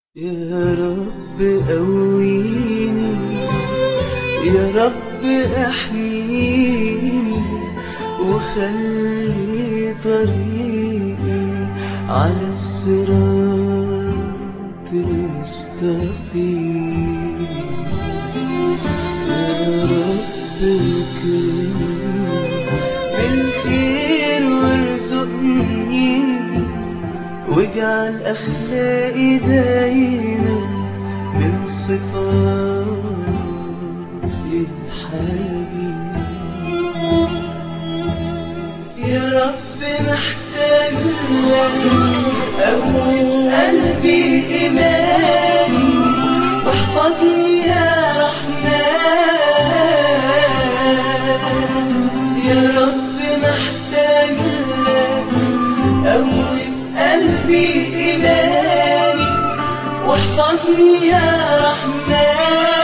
يا رب قويني يا رب احميني وخلي طريقي على الصراط المستقيم يا رب اكرمني بالخير وارزقني واجعل أخلاقي دايما من صفات الحبيب يا رب محتاج لك أول قلبي إيماني واحفظني يا رحمن يا رب محتاج لك أول قلبي إيماني واحفظني يا رحمن